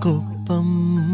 നാട്ടാർക്കൊപ്പം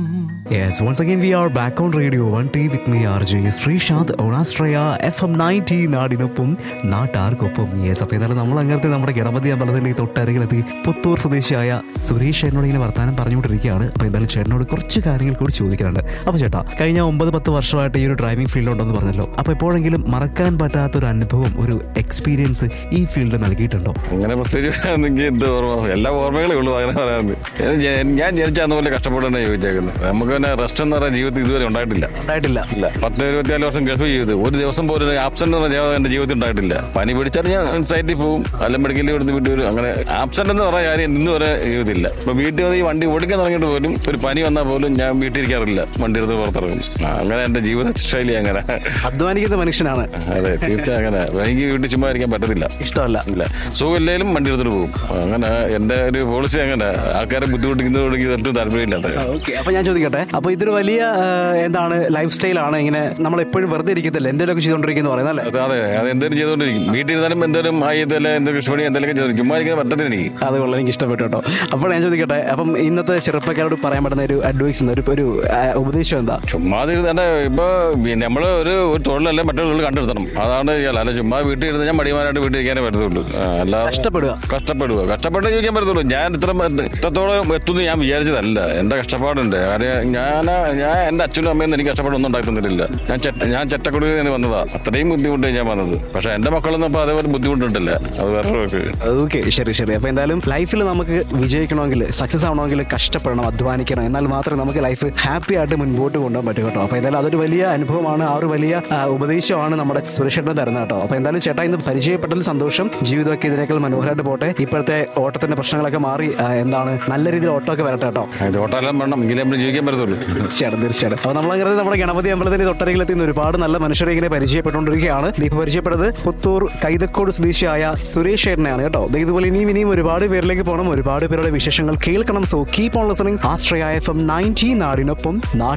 Yes, once again we are back on Radio 1T with me RJ Sreesanth ഓണാസ്ട്രയ F M ninety നാടിനൊപ്പം നാട്ടാർക്കൊപ്പം yes അപ്പോൾ ഏതായാലും നമ്മൾ അങ്ങനത്തെ നമ്മുടെ ഗണപതി അമ്പലത്തിന്റെ തൊട്ടരികിലെത്തി പുത്തൂർ സ്വദേശിയായ സുരേഷ് ചേട്ടനോട് ഇങ്ങനെ വർത്താനം പറഞ്ഞുകൊണ്ടിരിക്കുകയാണ് അപ്പോൾ എന്തായാലും ചേട്ടനോട് കുറച്ച് കാര്യങ്ങൾ കൂടി ചോദിക്കാനുണ്ട് അപ്പോൾ ചേട്ടാ കഴിഞ്ഞ ഒമ്പത് പത്ത് വർഷമായിട്ട് ഈ ഒരു ഡ്രൈവിംഗ് ഫീൽഡ് ഉണ്ടെന്ന് പറഞ്ഞല്ലോ അപ്പോൾ എപ്പോഴെങ്കിലും മറക്കാൻ പറ്റാത്ത ഒരു അനുഭവം ഒരു എക്സ്പീരിയൻസ് ഈ ഫീൽഡ് നൽകിയിട്ടുണ്ടോ അങ്ങനെ പ്രത്യേകിച്ച് എനിക്ക് എന്ത് ഓർമ്മ എല്ലാ ഓർമ്മകളേ ഉള്ളൂ അങ്ങനെ പറയാറുണ്ട് ഞാൻ ജനിച്ച അന്ന് പോലെ കഷ്ടപ്പെട്ടാണ് ചോദിച്ചേക്കുന്നത് നമുക്ക് പിന്നെ റെസ്റ്റ് എന്ന് പറയുന്ന ജീവിതത്തിൽ ഇതുവരെ ഉണ്ടായിട്ടില്ല ഉണ്ടായിട്ടില്ല ഇല്ല പത്ത് ഇരുപത്തിനാല് വർഷം ഗൾഫ് ചെയ്ത് ഒരു ദിവസം പോലും ആബ്സെന്റ് എന്ന് പറഞ്ഞാൽ എന്റെ ജീവിതത്തിൽ ഉണ്ടായിട്ടില്ല പനി പിടിച്ചാൽ ഞാൻ സൈറ്റിൽ പോകും അല്ല മെഡിക്കലിൽ ഇവിടുന്ന് വീട്ടിൽ വരും അങ്ങനെ ആബ്സെന്റ് എന്ന് പറഞ്ഞ കാര്യം ഇന്ന് വരെ ജീവിതത്തില്ല ഇപ്പൊ വീട്ടിൽ വന്ന് ഈ വണ്ടി ഓടിക്കാൻ തുടങ്ങിയിട്ട് പോലും ഒരു പനി വന്നാൽ പോലും ഞാൻ വീട്ടിൽ ഇരിക്കാറില്ല വണ്ടി എടുത്ത് പുറത്തിറങ്ങും ആ, അങ്ങനെ എന്റെ ജീവിത ശൈലി അങ്ങനെ അധ്വാനിക്കുന്ന മനുഷ്യനാണ് അതെ തീർച്ചയായും അങ്ങനെ എനിക്ക് വീട്ടിൽ ചുമ്മാ ഇരിക്കാൻ പറ്റത്തില്ല ഇഷ്ടമല്ല ഇല്ല സുഖമില്ലേലും വണ്ടി എടുത്തിട്ട് പോകും അങ്ങനെ എന്റെ ഒരു പോളിസി അങ്ങനെ ആൾക്കാരെ ബുദ്ധിമുട്ടിക്കുന്നതോട് എനിക്ക് ഒട്ടും താല്പര്യമില്ലാത്ത ഓക്കെ അപ്പൊ ഞാൻ ചോദിക്കട്ടെ അപ്പൊ ഇതൊരു വലിയ ആ, എന്താണ് ലൈഫ് സ്റ്റൈലാണ് ഇങ്ങനെ നമ്മൾ എപ്പോഴും വെറുതെ ഇരിക്കത്തില്ല എന്തെങ്കിലുമൊക്കെ ചെയ്തോണ്ടിരിക്കുന്നു പറയുന്നത് അല്ലേ അതെ അതെ അത് എന്തെങ്കിലും ചെയ്തോണ്ടിരിക്കും വീട്ടിൽ ഇരുന്നാലും എന്തെങ്കിലും ആയതല്ല എന്തെങ്കിലും കൃഷിപ്പണി എന്തെങ്കിലും ചെയ്തു ചുമ്മാ ഇരിക്കാൻ പറ്റത്തില്ല എനിക്ക് അത് കൊള്ളാം എനിക്ക് ഇഷ്ടപ്പെട്ടു കേട്ടോ അപ്പോൾ ഞാൻ ചോദിക്കട്ടെ അപ്പം ഇന്നത്തെ ചെറുപ്പക്കാരോട് പറയാൻ പറ്റുന്ന ഒരു അഡ്വൈസ് എന്താ ഒരു ഒരു ആ, ഉപദേശം എന്താ ചുമ്മാ ഇരുന്നെ ഇപ്പൊ നമ്മള് ഒരു ഒരു തൊഴിലല്ലേ മറ്റൊരു തൊഴിൽ കണ്ടെടുത്തണം അതാണ് ചെയ്യാൻ അല്ല ചുമ്മാ വീട്ടിൽ ഇരുന്ന് ഞാൻ മടിമാനായിട്ട് വീട്ടിൽ ഇരിക്കാനേ പറ്റത്തുള്ളൂ ആ, അല്ലാതെ കഷ്ടപ്പെടുക കഷ്ടപ്പെടുക കഷ്ടപ്പെട്ടേ ജീവിക്കാൻ പറ്റത്തുള്ളൂ ഞാൻ ഇത്ര ഇത്രത്തോളം എത്തുന്നു ഞാൻ വിചാരിച്ചതല്ല എന്റെ കഷ്ടപ്പാടുണ്ട് കാര്യം ഞാൻ ഞാൻ എന്റെ അച്ഛനും അമ്മയും എനിക്ക് കഷ്ടപ്പാടൊന്നും ഉണ്ടായി തന്നിട്ടില്ല ഞാൻ ചെറ്റ ഞാൻ ചെറ്റക്കുടിയിൽ നിന്ന് വന്നതാ അത്രയും ബുദ്ധിമുട്ട് ഞാൻ വന്നത് പക്ഷെ എന്റെ മക്കളൊന്നും ഇപ്പൊ അതേപോലെ ബുദ്ധിമുട്ടുണ്ടല്ലേ അത് വേറെ ഓക്കെ ശരി ശരി അപ്പൊ എന്തായാലും ലൈഫിൽ നമുക്ക് വിജയിക്കണമെങ്കിൽ സക്സസ് ആവണമെങ്കിൽ കഷ്ടപ്പെടണം അധ്വാനിക്കണം എന്നാൽ മാത്രമേ നമുക്ക് ലൈഫ് ഹാപ്പി ആയിട്ട് മുൻപോട്ട് കൊണ്ടുപോകാൻ പറ്റൂ കേട്ടോ അപ്പൊ എന്തായാലും അതൊരു വലിയ അനുഭവമാണ് ആ ഒരു വലിയ ആ, ഉപദേശമാണ് നമ്മുടെ സുരക്ഷേട്ടൻ തരുന്നത് കേട്ടോ അപ്പൊ എന്തായാലും ചേട്ടാ ഇന്ന് പരിചയപ്പെട്ടതിൽ സന്തോഷം ജീവിതമൊക്കെ ഇതിനേക്കാൾ മനോഹരമായിട്ട് പോട്ടെ ഇപ്പോഴത്തെ ഓട്ടത്തിന്റെ പ്രശ്നങ്ങളൊക്കെ മാറി ആ, എന്താണ് നല്ല രീതിയിൽ ഓട്ടമൊക്കെ വരട്ടെ കേട്ടോ തോട്ടെല്ലാം വേണം എങ്കിലേ നമ്മൾ ജീവിക്കാൻ പറ്റത്തുള്ളൂ തീർച്ചയായിട്ടും തീർച്ചയായിട്ടും അപ്പൊ നമ്മളങ്ങനെ നമ്മുടെ ഗണപതി അമ്പലത്തിന്റെ തൊട്ടരികിലെത്തി ഇന്ന് ഒരുപാട് നല്ല മനുഷ്യരെ ഇങ്ങനെ പരിചയപ്പെട്ടുകൊണ്ടിരിക്കുകയാണ് ദീപ പരിചയപ്പെട്ടത് പുത്തൂർ കൈതക്കോട് സ്വദേശിയായ സുരേഷ് ചേട്ടനെയാണ് കേട്ടോ ദേ ഇതുപോലെ ഇനിയും ഇനിയും ഒരുപാട് പേരിലേക്ക് പോകണം ഒരുപാട് പേരുടെ വിശേഷങ്ങൾ കേൾക്കണം so keep on listening Ashraya F M ninety നാടിനൊപ്പം നാട്ടിൽ